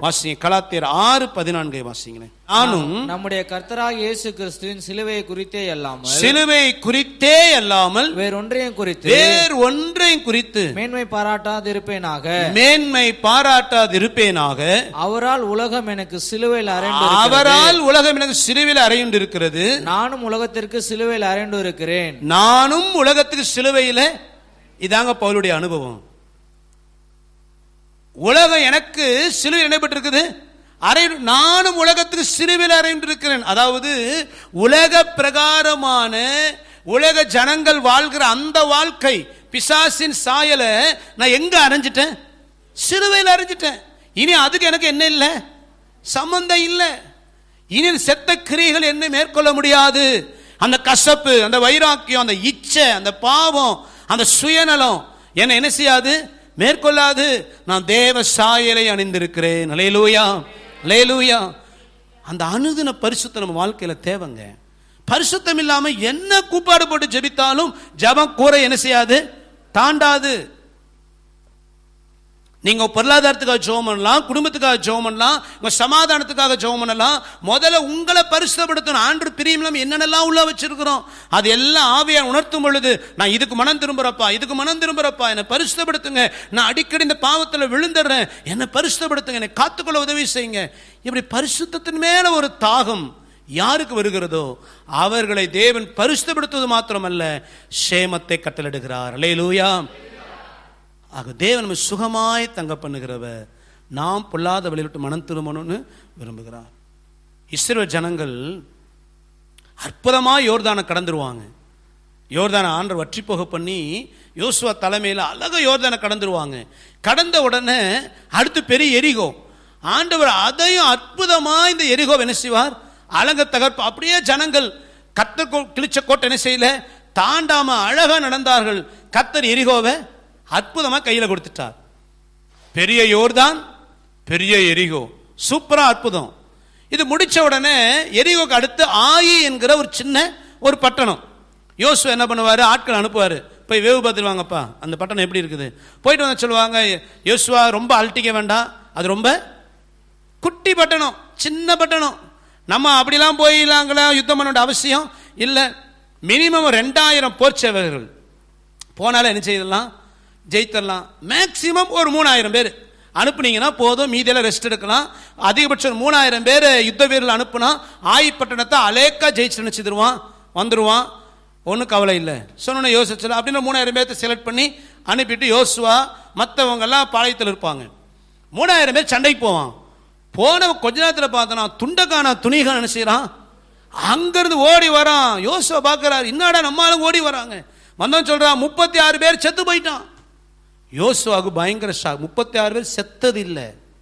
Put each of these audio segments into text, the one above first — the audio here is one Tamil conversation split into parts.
வாசிங்க கலாத்தியர் ஆறு பதினான்கை வாசிங்களேன் நானும் நம்முடைய கர்த்தராகிய இயேசு கிறிஸ்துவின் சிலுவையை குறித்தே அல்லாமல் சிலுவை குறித்தே அல்லாமல் வேறொன்றையும் குறித்து வேறு ஒன்றையும் குறித்து மேன்மை பாராட்டாதிருப்பேனாக மேன்மை பாராட்டாதிருப்பேனாக அவரால் உலகம் எனக்கு சிலுவையில் அறைந்து அவரால் உலகம் எனக்கு சிலுவையில் அறையுண்டு இருக்கிறது நானும் உலகத்திற்கு சிலுவையில் அறைந்து இருக்கிறேன் நானும் உலகத்துக்கு சிலுவையில இதாங்க பவுலுடைய அனுபவம் உலகம் எனக்கு சிலுவை இணைப்பட்டிருக்குது அறை நானும் உலகத்துக்கு சிலுவையில் அறைந்திருக்கிறேன் அதாவது உலக பிரகாரமான உலக ஜனங்கள் வாழ்கிற அந்த வாழ்க்கை பிசாசின் சாயலை நான் எங்க அரைஞ்சிட்டேன் சிலுவையில் அரைஞ்சிட்டேன் இனி அதுக்கு எனக்கு என்ன இல்லை சம்பந்தம் இல்லை இனி செத்த கிரியைகள் என்ன மேற்கொள்ள முடியாது அந்த கசப்பு அந்த வைராக்கியம் அந்த இச்சை அந்த பாவம் அந்த சுயநலம் என்ன என்ன செய்யாது மேற்கொள்ளாது நான் தேவ சாயலை அணிந்திருக்கிறேன் லேலூயா லேலூயா அந்த அனுதின பரிசுத்தம் நம்ம வாழ்க்கையில தேவைங்க பரிசுத்தம் இல்லாம என்ன கூப்பாடு போட்டு ஜெபித்தாலும் ஜெபம் கூரை என்ன செய்யாது தாண்டாது நீங்க பொருளாதாரத்துக்காக ஜெபம் பண்ணலாம் குடும்பத்துக்காக ஜெபம் பண்ணலாம் உங்க சமாதானத்துக்காக ஜெபம் பண்ணலாம் முதல்ல உங்களை பரிசுத்தப்படுத்தணும் ஆண்டு பிரியம் என்னென்னலாம் உள்ள வச்சிருக்கிறோம் அது எல்லாம் ஆவியார் உணர்த்தும் பொழுது நான் இதுக்கு மனம் திரும்புறப்பா இதுக்கு மனம் திரும்புறப்பா என்னை பரிசுத்தப்படுத்துங்க நான் அடிக்கடி இந்த பாவத்தில் விழுந்துடுறேன் என்னை பரிசுத்தப்படுத்துங்க என்னை காத்துக்கொள்ள உதவி செய்யுங்க இப்படி பரிசுத்தத்தின் மேல ஒரு தாகம் யாருக்கு வருகிறதோ அவர்களை தேவன் பரிசுத்தப்படுத்துவது மாத்திரமல்ல சேமத்தை கட்டளிடுகிறார் அல்லேலூயா ஆக தேவன் நம்ம சுகமாய் தங்க பண்ணுகிறவர் நாம் பொல்லாத வழியில் விட்டு மனம் திரும்பணும்னு விரும்புகிறார் இஸ்ரேல் ஜனங்கள் அற்புதமாக யோர்தானை கடந்துருவாங்க யோர்தானை ஆண்டர் வற்றி போக பண்ணி யோசுவா தலைமையில் அழகாக யோர்தானை கடந்துருவாங்க கடந்த உடனே அடுத்து பெரிய எரிகோ ஆண்டவர் அதையும் அற்புதமாக இந்த எரிகோ என்ன செய்வார் அழக தகர்ப்பு அப்படியே ஜனங்கள் கத்தர் கோ- கிழிச்ச கோட்டை என்ன செய்யல தாண்டாம அழகா நடந்தார்கள் கத்தர் எரிகோவை அற்புதமா கையில கொடுத்துட்டார் பெரிய யோர்தான் பெரிய எரிகோ சூப்பரா அற்புதம் இது முடிச்ச உடனே எரிகோக்கு அடுத்து ஆயி என்கிற ஒரு சின்ன ஒரு பட்டணம் யோசு என்ன பண்ணுவாரு ஆட்கள் அனுப்புவாரு போய் வேவு பார்த்துட்டு வாங்கப்பா அந்த பட்டணம் எப்படி இருக்குது போயிட்டு வந்து சொல்லுவாங்க யோசுவா ரொம்ப அழட்டிக்க வேண்டாம் அது ரொம்ப குட்டி பட்டணம் சின்ன பட்டணம் நம்ம அப்படிலாம் போயிலாங்களாம் யுத்தம் பண்ண வேண்டிய அவசியம் இல்லை மினிமம் ரெண்டாயிரம் போர் சேவகர்கள் போனாலும் என்ன செய்யலாம் ஜெயித்தரலாம் மேக்சிமம் ஒரு மூணாயிரம் பேர் அனுப்புனீங்கன்னா போதும் மீதியெல்லாம் ரெஸ்ட் எடுக்கலாம் அதிகபட்சம் ஒரு மூணாயிரம் பேர் யுத்த வீரர்கள் அனுப்புனா ஆயிப்பட்டணத்தை அலேக்கா ஜெயிச்சு நினச்சிடுவான் வந்துடுவான் ஒன்றும் கவலை இல்லை சொன்ன யோசிச்சல அப்படின்னு மூணாயிரம் பேர்த்த செலக்ட் பண்ணி அனுப்பிட்டு யோசுவா மற்றவங்கெல்லாம் பாளையத்தில் இருப்பாங்க மூணாயிரம் பேர் சண்டைக்கு போவான் போன கொஞ்ச நேரத்தில் பார்த்தனா துண்டக்கான துணிகான என்ன செய்கிறான் அங்கிருந்து ஓடி வரான் யோசுவா பார்க்கறாரு என்னடா நம்ம ஆளுங்க ஓடி வராங்க வந்தவன் சொல்றான் முப்பத்தி ஆறு பேர் செத்து போயிட்டான் யோசுவாவுக்கு பயங்கர ஷாக் முப்பத்தி ஆறு பேர் செத்தது இல்லை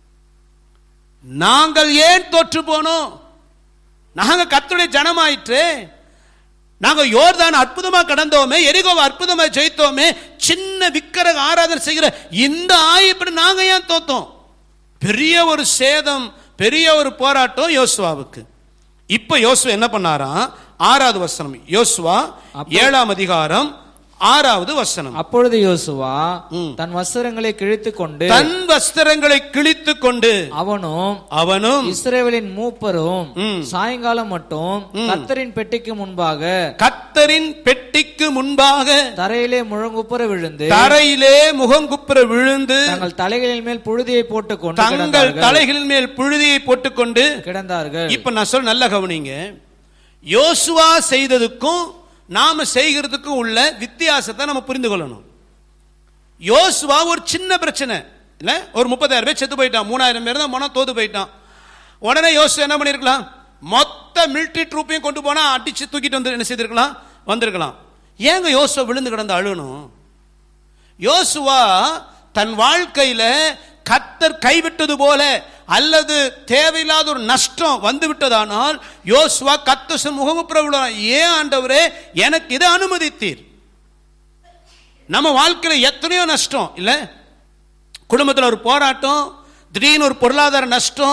நாங்கள் ஏன் தோற்று போனோம் நாங்க கர்த்தருடைய ஜனமாயிற்று நாங்க யோர்தான் அற்புதமா கடந்தோமே எரிகோவை அற்புதமா ஜெயித்தோமே சின்ன விக்கிரக ஆராதனை செய்கிற இந்த ஆயப்படி நாங்க ஏன் தோத்தோம் பெரிய ஒரு சேதம் பெரிய ஒரு போராட்டம் யோசுவாவுக்கு இப்ப யோசுவா என்ன பண்ணாராம் ஆறாவது வசனம் யோசுவா ஏழாம் அதிகாரம் ஆறாவது வசனம் அப்பொழுது யோசுவா ம். தன் வஸ்திரங்களை கிழித்துக் கொண்டு தன் வஸ்திரங்களை கிழித்து கொண்டு அவனும் அவனும் இஸ்ரேவேலின் மூப்பரும் ம். சாயங்காலம் மட்டும் கர்த்தரின் பெட்டிக்கு முன்பாக கத்தரின் பெட்டிக்கு முன்பாக தரையிலே முழங்குப்புற விழுந்து தரையிலே முகங்குப்புற விழுந்து தங்கள் தலைகளின் மேல் புழுதியை போட்டுக் கொண்டு தங்கள் கிடந்தார்கள். தலைகளின் மேல் புழுதியை போட்டுக்கொண்டு கிடந்தார்கள் இப்ப நான் சொல்ல நல்ல கவனிங்க யோசுவா செய்ததுக்கும் நாம செய்கிறதுக்கும் உள்ள வித்தியாசத்தை நம்ம புரிந்து கொள்ளணும் யோசுவா ஒரு சின்ன பிரச்சனை இல்ல ஒரு முப்பதாயிரம் பேர் செத்து போயிட்டான் மூணாயிரம் பேர் தான் மனம் தோது போயிட்டான் உடனே யோசுவா என்ன பண்ணிருக்கலாம் மொத்த மிலிட்டரி ட்ரூப்பையும் கொண்டு போனா அடிச்சு தூக்கிட்டு வந்து என்ன செய்திருக்கலாம் வந்திருக்கலாம் ஏங்க யோசுவா விழுந்து கிடந்து அழுகணும் யோசுவா தன் வாழ்க்கையில கத்தர் கைவிட்டது போல அல்லது தேவையில்லாத ஒரு நஷ்டம் வந்து விட்டதானால் யோசுவா கத்த முகமுப்புற ஏன் ஆண்டவரே எனக்கு இதை அனுமதித்தீர் நம்ம வாழ்க்கையில எத்தனையோ நஷ்டம் இல்ல குடும்பத்தில் ஒரு போராட்டம் திடீர்னு ஒரு பொருளாதார நஷ்டம்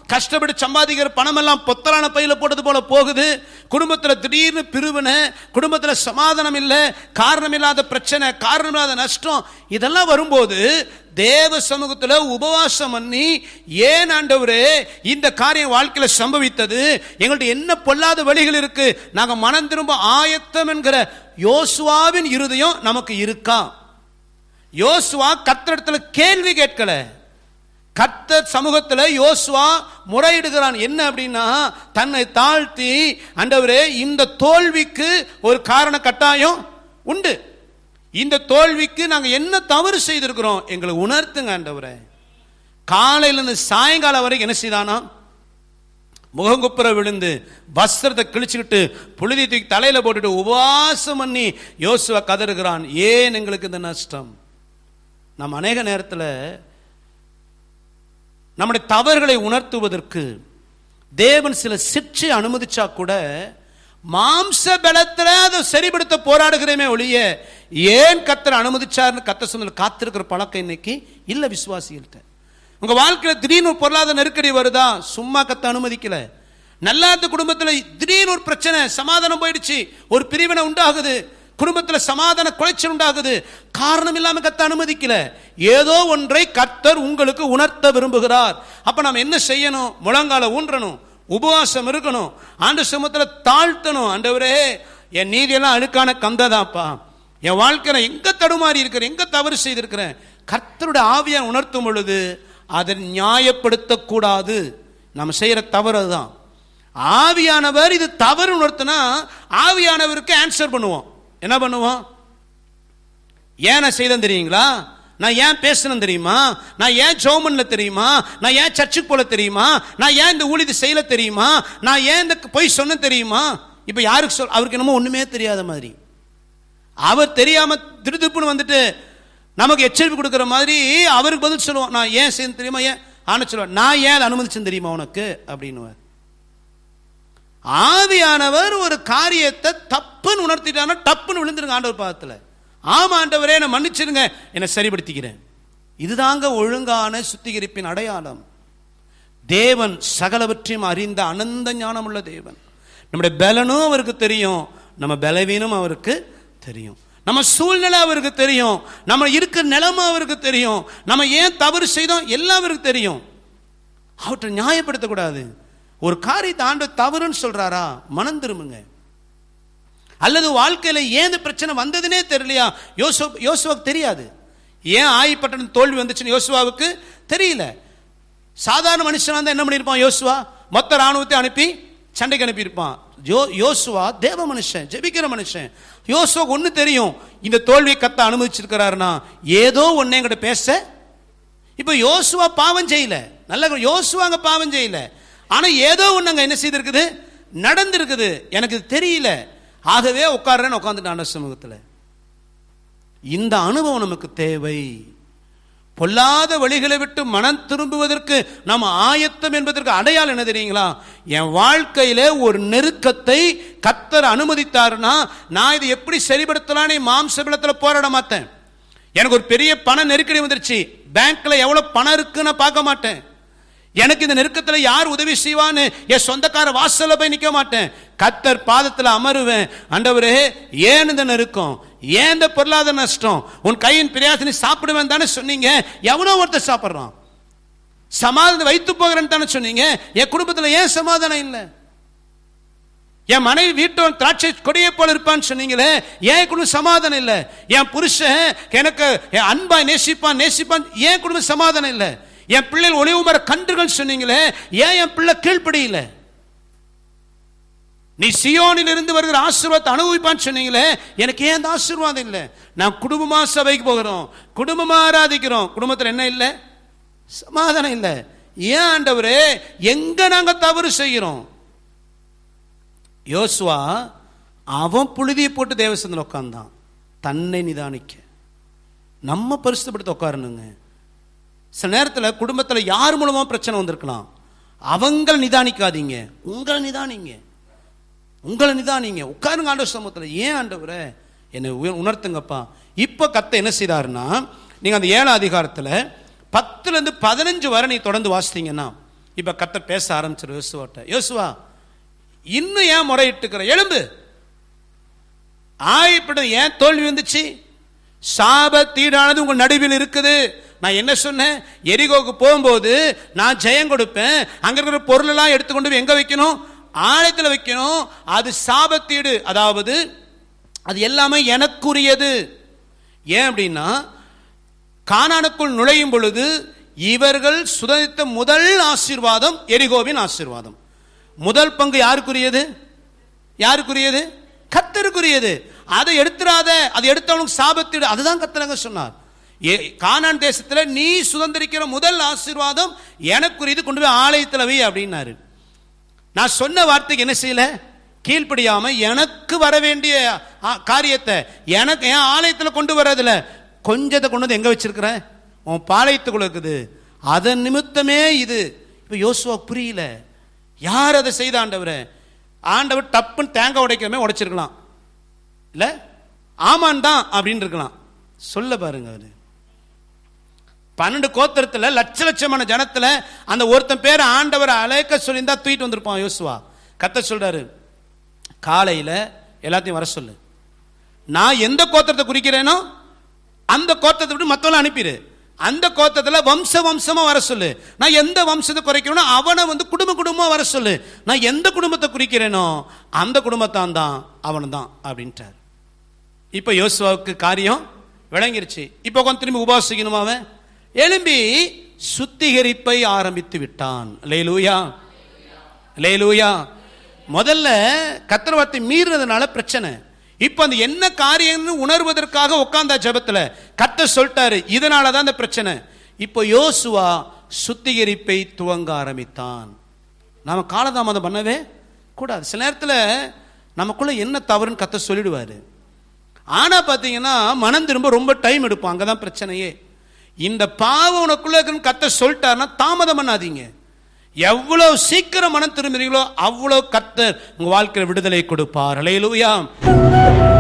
கஷ்டப்பட்டு சம்பாதிக்கிற பணமெல்லாம் பொத்தலான பையில போட்டது போல போகுது குடும்பத்துல திடீர்னு பிரிவினை குடும்பத்துல சமாதானம் இல்லை காரணம் இல்லாத பிரச்சனை காரணம் இல்லாத நஷ்டம் இதெல்லாம் வரும்போது தேவ சமூகத்துல உபவாசம் பண்ணி ஏன் ஆண்டவரே இந்த காரியம் வாழ்க்கையில சம்பவித்தது எங்கள்ட்ட என்ன பொல்லாத வழிகள் இருக்கு நாங்க மனம் திரும்ப ஆயத்தம் என்கிற யோசுவாவின் இருதயம் நமக்கு இருக்கா யோசுவா கத்திரத்துல கேள்வி கேட்கல கர்த்தர் சமூகத்தில் யோசுவா முறையிடுகிறான் என்ன அப்படின்னா தன்னை தாழ்த்தி ஆண்டவரே இந்த தோல்விக்கு ஒரு காரண கட்டாயம் உண்டு இந்த தோல்விக்கு நாங்க என்ன தவறு செய்திருக்கிறோம் எங்களை உணர்த்துங்க ஆண்டவரே காலையில இருந்து சாயங்காலம் வரைக்கும் என்ன செய்தானா முகங்குப்புற விழுந்து வஸ்திரத்தை கிழிச்சுக்கிட்டு புழுதி தூக்கி தலையில போட்டுட்டு உபவாசம் பண்ணி யோசுவா கதறுகிறான் ஏன் எங்களுக்கு இந்த நஷ்டம் நம்ம அநேக நேரத்தில் நம்முடைய தவறுகளை உணர்த்துவதற்கு தேவன் சில சிற்றை அனுமதிச்சா கூட மாம்ச பலத்துல அதை சரிபடுத்த போராடுகிறேமே ஒழிய ஏன் கத்தர் அனுமதிச்சார்னு கத்த சொன்ன காத்திருக்கிற பழக்கம் இன்னைக்கு இல்ல விசுவாசிகள்கிட்ட உங்க வாழ்க்கையில திடீர்னு ஒரு பொருளாதார நெருக்கடி வருதா சும்மா கத்த அனுமதிக்கல நல்லாத்த குடும்பத்துல திடீர்னு ஒரு பிரச்சனை சமாதானம் போயிடுச்சு ஒரு பிரிவினை உண்டாகுது குடும்பத்தில் சமாதான குலைச்சல் உண்டாகுது காரணம் இல்லாம கத்த அனுமதிக்கல ஏதோ ஒன்றை கர்த்தர் உங்களுக்கு உணர்த்த விரும்புகிறார் அப்ப நாம் என்ன செய்யணும் முழங்கால ஊன்றணும் உபவாசம் இருக்கணும் ஆண்டு சமூகத்தில் தாழ்த்தணும் ஆண்டவரே என் நீதியெல்லாம் அழுக்கான கந்ததாப்பா என் வாழ்க்கையில எங்க தடுமாறி இருக்கிறேன் எங்க தவறு செய்திருக்கிறேன் கர்த்தருடைய ஆவியை உணர்த்தும் பொழுது அதை நியாயப்படுத்தக்கூடாது நம்ம செய்யற தவறு அதுதான் ஆவியானவர் இது தவறு உணர்த்தினா ஆவியானவருக்கு ஆன்சர் பண்ணுவோம் என்ன பண்ணுவோம் ஏன் நான் செய்தேன் தெரியுங்களா நான் ஏன் பேசணும் தெரியுமா நான் ஏன் ஜோமன்ல தெரியுமா நான் ஏன் சர்ச்சுக்கு போல தெரியுமா நான் ஏன் இந்த ஊழியத்தை செய்யல தெரியுமா நான் ஏன் இந்த பொய் சொன்ன தெரியுமா இப்போ யாருக்கு சொல் அவருக்கு என்னமோ ஒண்ணுமே தெரியாத மாதிரி அவர் தெரியாம திருதுப்புன்னு வந்துட்டு நமக்கு எச்சரிப்பு கொடுக்குற மாதிரி அவருக்கு பதில் சொல்லுவோம் நான் ஏன் செய்ய தெரியுமா ஏன் ஆன சொல்லுவேன் நான் ஏன் அதை அனுமதிச்சேன் தெரியுமா உனக்கு அப்படின்னு ஆவியானவர் ஒரு காரியத்தை தப்புன்னு உணர்த்திட்டானா டப்புன்னு விழுந்துருங்க ஆண்டவர் பாதத்தில் ஆமா ஆண்டவரே நான் மன்னிச்சிருங்க என்னை சரிப்படுத்திக்கிறேன் இதுதாங்க ஒழுங்கான சுத்திகரிப்பின் அடையாளம் தேவன் சகலவற்றையும் அறிந்த அனந்த ஞானமுள்ள தேவன் நம்முடைய பலனும் அவருக்கு தெரியும் நம்ம பலவீனம் அவருக்கு தெரியும் நம்ம சூழ்நிலை அவருக்கு தெரியும் நம்ம இருக்கிற நிலைமை அவருக்கு தெரியும் நம்ம ஏன் தவறு செய்தோம் எல்லாம் அவருக்கு தெரியும் அவற்றை நியாயப்படுத்தக்கூடாது ஒரு காரியத்தை ஆண்டு தவறுன்னு சொல்றாரா மனம் திரும்புங்க அல்லது வாழ்க்கையில ஏன் இந்த பிரச்சனை வந்ததுனே தெரியலையா யோசு யோசுவாவுக்கு தெரியாது ஏன் ஆயிப்பட்டணம் தோல்வி வந்துச்சுன்னு யோசுவாவுக்கு தெரியல சாதாரண மனுஷனா தான் என்ன பண்ணியிருப்பான் யோசுவா மொத்த ராணுவத்தை அனுப்பி சண்டைக்கு அனுப்பியிருப்பான் யோ யோசுவா தேவ மனுஷன் ஜெபிக்கிற மனுஷன் யோசுவா ஒன்று தெரியும் இந்த தோல்வியை கத்த அனுமதிச்சிருக்கிறாருன்னா ஏதோ ஒன்று என்கிட்ட பேச இப்போ யோசுவா பாவம் செய்யல நல்ல யோசுவா அங்கே பாவம் செய்யல ஆனால் ஏதோ ஒன்று அங்கே என்ன செய்திருக்குது நடந்திருக்குது எனக்கு இது தெரியல ஆகவே உட்காடுறேன்னு உட்காந்துட்டான் சமூகத்தில் இந்த அனுபவம் நமக்கு தேவை பொல்லாத வழிகளை விட்டு மனம் திரும்புவதற்கு நம்ம ஆயத்தம் என்பதற்கு அடையாளம் என்ன தெரியுங்களா என் வாழ்க்கையில ஒரு நெருக்கத்தை கத்தர் அனுமதித்தாருன்னா நான் இதை எப்படி சரிபடுத்தலான்னு மாம்ச பலத்தில் போராட மாட்டேன் எனக்கு ஒரு பெரிய பண நெருக்கடி வந்துருச்சு பேங்க்ல எவ்வளவு பணம் இருக்குன்னு பார்க்க மாட்டேன் எனக்கு இந்த நெருக்கத்தில் யார் உதவி செய்வான்னு என் சொந்தக்கார வாசல்ல போய் நிற்க மாட்டேன் கத்தர் பாதத்தில் அமருவேன் ஆண்டவரே ஏன் இந்த நெருக்கம் ஏன் இந்த பொருளாதார நஷ்டம் உன் கையின் பிரியாசனை சாப்பிடுவேன் தானே சொன்னீங்க எவனோ ஒருத்தர் சாப்பிட்றான் சமாதானம் வைத்து போகிறேன்னு தானே சொன்னீங்க என் குடும்பத்தில் ஏன் சமாதானம் இல்லை என் மனைவி வீட்டு திராட்சை கொடியை போல இருப்பான்னு சொன்னீங்களே ஏன் குடும்பம் சமாதானம் இல்லை என் புருஷன் எனக்கு என் அன்பாய் நேசிப்பான் நேசிப்பான் ஏன் குடும்பம் சமாதானம் இல்லை என் பிள்ளைகள் ஒளிவு மர கன்றுகள் சொன்னீங்களே ஏன் என் பிள்ளை கீழ்ப்படியில நீ சியோனில் இருந்து வருகிற ஆசீர்வாதத்தை அனுபவிப்பான்னு சொன்னீங்களே எனக்கு ஏன் அந்த ஆசீர்வாதம் இல்லை நான் குடும்பமா சபைக்கு போகிறோம் குடும்பமா ஆராதிக்கிறோம் குடும்பத்தில் என்ன இல்லை சமாதானம் இல்லை ஏன் ஆண்டவரே எங்க நாங்க தவறு செய்கிறோம் யோசுவா அவன் புழுதியை போட்டு தேவசந்தில் உட்கார்ந்தான் தன்னை நிதானிக்க நம்ம பரிசுப்படுத்த உட்காரணுங்க சில நேரத்தில் குடும்பத்தில் யார் மூலமா பிரச்சனை வந்திருக்கலாம் அவங்களை நிதானிக்காதீங்க உங்களை நிதானிங்க உங்களை நிதானிங்க உட்காருங்க ஆண்டவர் சமூகத்தில் ஏன் ஆண்டவரே என்னை உய- உணர்த்துங்கப்பா இப்போ கத்த என்ன செய்தாருன்னா நீங்கள் அந்த ஏழாம் அதிகாரத்தில் பத்துலேருந்து பதினஞ்சு வரை நீ தொடர்ந்து வாசித்தீங்கன்னா இப்ப கத்தர் பேச ஆரம்பிச்சிரு யோசுவாட்ட யோசுவா இன்னும் ஏன் முறையிட்டுக்கிற எலும்பு ஆயப்பட்ட ஏன் தோல்வி வந்துச்சு சாபத்தீடானது உங்கள் நடுவில் இருக்குது நான் என்ன சொன்னேன் எரிகோக்கு போகும்போது நான் ஜெயம் கொடுப்பேன் அங்க இருக்கிற பொருளெல்லாம் எடுத்துக்கொண்டு போய் எங்க வைக்கணும் ஆலயத்தில் வைக்கணும் அது சாபத்தீடு அதாவது அது எல்லாமே எனக்குரியது ஏன் அப்படின்னா கானானுக்குள் நுழையும் பொழுது இவர்கள் சுதந்தித்த முதல் ஆசீர்வாதம் எரிகோவின் ஆசீர்வாதம் முதல் பங்கு யாருக்குரியது யாருக்குரியது கத்தருக்குரியது அதை எடுத்துறாத அதை எடுத்தவனுக்கு சாபத்திடு அதுதான் கத்தரங்க சொன்னார் ஏ- கானான் தேசத்துல நீ சுதந்திரிக்கிற முதல் ஆசீர்வாதம் எனக்குரியது கொண்டு போய் ஆலயத்தில் வை அப்படின்னாரு நான் சொன்ன வார்த்தைக்கு என்ன செய்யல கீழ்ப்படியாம எனக்கு வர வேண்டிய ஆ, காரியத்தை எனக்கு என் ஆலயத்தில் கொண்டு வர்றதுல கொஞ்சத்தை கொண்டு வந்து எங்க வச்சிருக்கிறேன் உன் பாளையத்துக்குள்ள இருக்குது அதன் நிமித்தமே இது இப்போ யோசுவா புரியல யார் அதை செய்த ஆண்டவரே ஆண்டவர் டப்புன்னு தேங்காய் உடைக்கிறமே உடைச்சிருக்கலாம் இல்ல ஆமான் தான் அப்படின்னு இருக்கலாம் சொல்ல பாருங்க அவரு பன்னெண்டு கோத்திரத்துல லட்ச லட்சமான ஜனத்துல அந்த ஒருத்தன் பேர் ஆண்டவர் அழைக்க சொல்லியிருந்தா தூக்கிட்டு வந்திருப்பான் யோசுவா கத்த சொல்றாரு காலையில எல்லாத்தையும் வர சொல்லு நான் எந்த கோத்திரத்தை குறிக்கிறேனோ அந்த கோத்திரத்தை விட்டு மத்தவங்களை அனுப்பிடு அந்த கோத்திரத்துல வம்ச வம்சமா வர சொல்லு நான் எந்த வம்சத்தை குறைக்கிறேனோ அவனை வந்து குடும்ப குடும்பமா வர சொல்லு நான் எந்த குடும்பத்தை குறிக்கிறேனோ அந்த குடும்பத்தான் தான் அவன் தான் அப்படின்ட்டார் இப்போ யோசுவாவுக்கு காரியம் விளங்கிருச்சு இப்போ கொஞ்சம் திரும்பி உபாசிக்கணுமா அவன் எழும்பி சுத்திகரிப்பை ஆரம்பித்து விட்டான் லேலூயா லேலூயா முதல்ல கத்திர வார்த்தை மீறினதுனால பிரச்சனை இப்போ அந்த என்ன காரியம்னு உணர்வதற்காக உட்கார்ந்தா ஜெபத்துல கத்த சொல்லிட்டாரு இதனால தான் அந்த பிரச்சனை இப்போ யோசுவா சுத்திகரிப்பை துவங்க ஆரம்பித்தான் நாம காலதாமதம் பண்ணவே கூடாது சில நேரத்துல நமக்குள்ள என்ன தவறுன்னு கத்த சொல்லிடுவாரு ஆனா பாத்தீங்கன்னா மனம் திரும்ப ரொம்ப டைம் எடுப்போம் அங்கதான் பிரச்சனையே இந்த பாவம் உனக்குள்ள இருக்குன்னு கத்த சொல்லிட்டாருன்னா தாமதம் பண்ணாதீங்க எவ்வளவு சீக்கிரம் மனம் திரும்புறீங்களோ அவ்வளவு கர்த்தர் உங்க வாழ்க்கையில் விடுதலை கொடுப்பார் அலையிலுயா